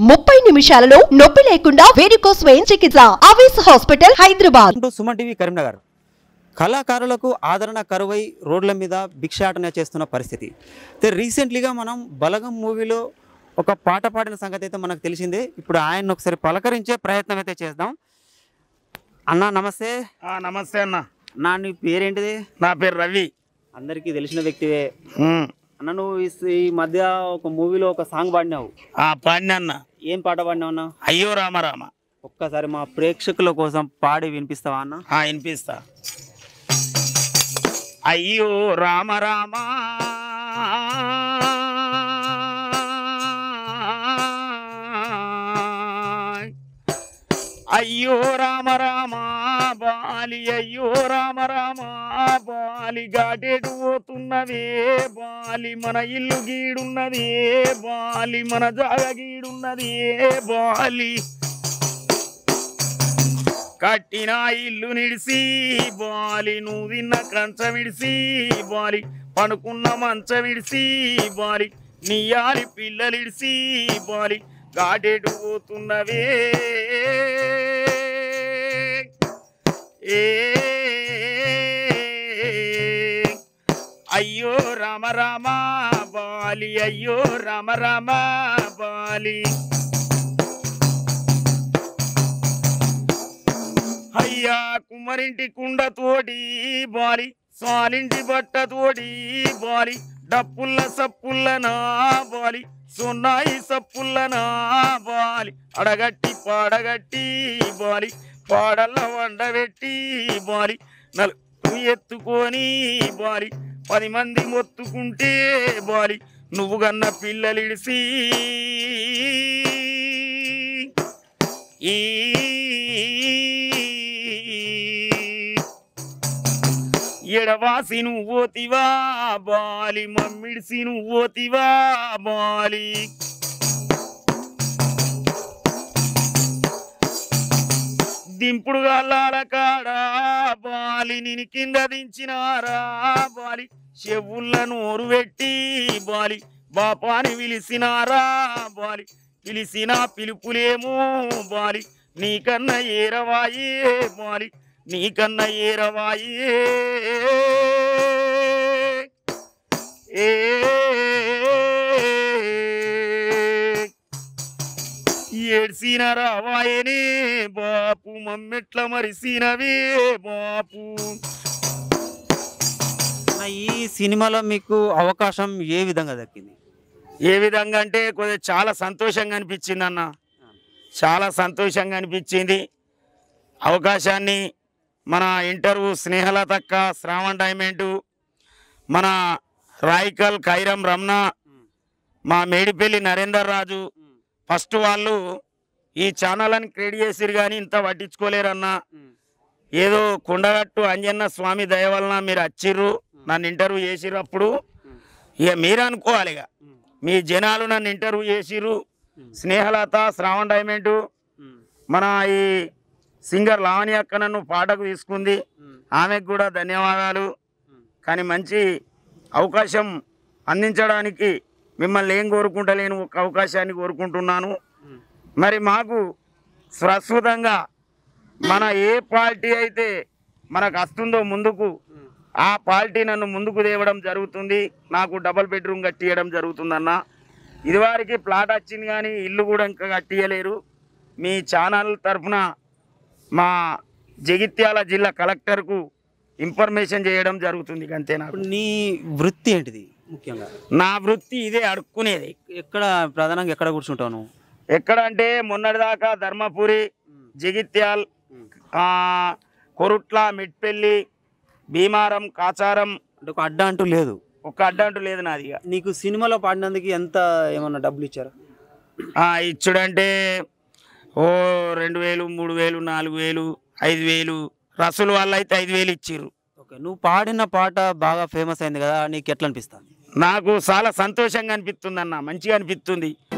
ముప్పై నిమిషాలలో నొప్పి లేకుండా వేడికోస్ వెయిన్ చికిత్స అవేస్ హాస్పిటల్ హైదరాబాద్ అంటూ సుమన్ టీవీ కరీంనగర్ కళాకారులకు ఆదరణ కరువై రోడ్ల మీద భిక్షాటన చేస్తున్న పరిస్థితి అయితే రీసెంట్లీగా మనం బలగం మూవీలో ఒక పాట పాడిన సంగతి అయితే మనకు తెలిసిందే ఇప్పుడు ఆయన ఒకసారి పలకరించే ప్రయత్నం అయితే చేద్దాం అన్న నమస్తే ఆ, నమస్తే అన్న నా నీ పేరేంటిది నా పేరు రవి అందరికీ తెలిసిన వ్యక్తివే ఉమ్. అన్న నువ్వు ఈ- ఈ మధ్య ఒక మూవీలో ఒక సాంగ్ పాడినావు ఆ పాడిన అన్న ఏం పాట పాడినావు అన్న అయ్యో రామ రామ ఒక్కసారి మా ప్రేక్షకుల కోసం పాడి వినిపిస్తావా అన్న ఆ, వినిపిస్తా అయ్యో రామ రామ అయ్యో రామ రామ బాలి అయ్యో రామ రామ బాలి గాటేటు పోతున్నదే బాలి మన ఇల్లు గీడున్నదే బాలి మన జాగ గీడున్నదే బాలి కట్టిన ఇల్లు నిడిసి బాలి నువ్వు తిన్న కంచ విడిసి బాలి పడుకున్న మంచ విడిసి బాలి నీయాలి పిల్లలిడిసి బాలి గాడేటు పోతున్నవే ఏ అయ్యో రామ రామ బాలి అయ్యో రామ రామ బాలి అయ్యా కుమ్మరింటి కుండ తోటి బాలి సాలింటి బట్ట తోటి బాలి డప్పుల్ల సప్పుల్ల నా బాలి సొన్నాయి సప్పుల్ల నా బాలి అడగట్టి పాడగట్టి బాలి పాడల్ల వండబెట్టి బాలి నలుగు ఎత్తుకొని బాలి పది మంది మొత్తుకుంటే బాలి నువ్వు గన్న పిల్లలిడిసి ఈ ఎడవాసి నువ్వు ఓతివా బాలి మమ్మిడిసి నువ్వు ఓతివా బాలి దింపుడు గల్లాల కాడా బాలి నిని కింద దించినారా బాలి చెవుల్ల నోరు పెట్టి బాలి బాపాని పిలిచినారా బాలి పిలిచిన పిలుపులేమో బాలి నీకన్నా ఏరవాయే బాలి నీకన్నా ఏరవాయే ఏ ఏడ్సిన రావాయనే బాపు మమ్మెట్ల మరిసినవే బాపు అన్న, ఈ సినిమాలో మీకు అవకాశం ఏ విధంగా దక్కింది ఏ విధంగా అంటే కొద్దిగా చాలా సంతోషంగా అనిపించింది అన్న చాలా సంతోషంగా అనిపించింది అవకాశాన్ని మన ఇంటర్వ్యూ స్నేహలతక్క శ్రావణ్ డైమండ్ మన రాయికల్ ఖైరం రమణ మా మేడిపల్లి నరేందర్ రాజు ఫస్ట్ వాళ్ళు ఈ ఛానల్ని క్రియేట్ చేసిరు కానీ ఇంత పట్టించుకోలేరన్న ఏదో కొండగట్టు అంజన్న స్వామి దయ వలన మీరు వచ్చిర్రు నన్ను ఇంటర్వ్యూ చేసిర్రు అప్పుడు ఇక మీరు అనుకోవాలి ఇక మీ జనాలు నన్ను ఇంటర్వ్యూ చేసిర్రు స్నేహలత శ్రావణ్ డైమండ్ మన ఈ సింగర్ లావణి అక్క నన్ను పాటకు తీసుకుంది ఆమెకు కూడా ధన్యవాదాలు కానీ మంచి అవకాశం అందించడానికి మిమ్మల్ని ఏం కోరుకుంటలేను ఒక అవకాశాన్ని కోరుకుంటున్నాను మరి మాకు ప్రస్తుతంగా మన ఏ పార్టీ అయితే మనకు వస్తుందో ముందుకు ఆ పార్టీ నన్ను ముందుకు తేవడం జరుగుతుంది నాకు డబల్ బెడ్రూమ్ కట్టియడం జరుగుతుందన్న ఇదివరకు ప్లాట్ వచ్చింది కానీ ఇల్లు కూడా ఇంకా కట్టియలేరు మీ ఛానల్ తరఫున మా జగిత్యాల జిల్లా కలెక్టర్కు ఇన్ఫర్మేషన్ చేయడం జరుగుతుంది అంతే నాకు ఇప్పుడు నీ వృత్తి ఏంటిది ముఖ్యంగా నా వృత్తి ఇదే అడుక్కునేది ఎక్కడ ప్రధానంగా ఎక్కడ కూర్చుంటావు నువ్వు ఎక్కడ అంటే మొన్నటిదాకా ధర్మపురి జగిత్యాల్ ఆ, కొరుట్ల మిట్పెల్లి భీమారం కాచారం అంటే ఒక అడ్డా అంటూ లేదు ఒక అడ్డ అంటూ లేదు నాది ఇక నీకు సినిమాలో పాడినందుకు ఎంత ఏమన్నా డబ్బులు ఇచ్చారా ఆ, ఇచ్చుడంటే ఓ రెండు వేలు మూడు వేలు నాలుగు వేలు ఐదు వేలు రసులు వాళ్ళు అయితే ఐదు వేలు ఇచ్చిర్రు ఓకే నువ్వు పాడిన పాట బాగా ఫేమస్ అయింది కదా నీకు ఎట్లా అనిపిస్తుంది నాకు చాలా సంతోషంగా అనిపిస్తుంది అన్న మంచిగా అనిపిస్తుంది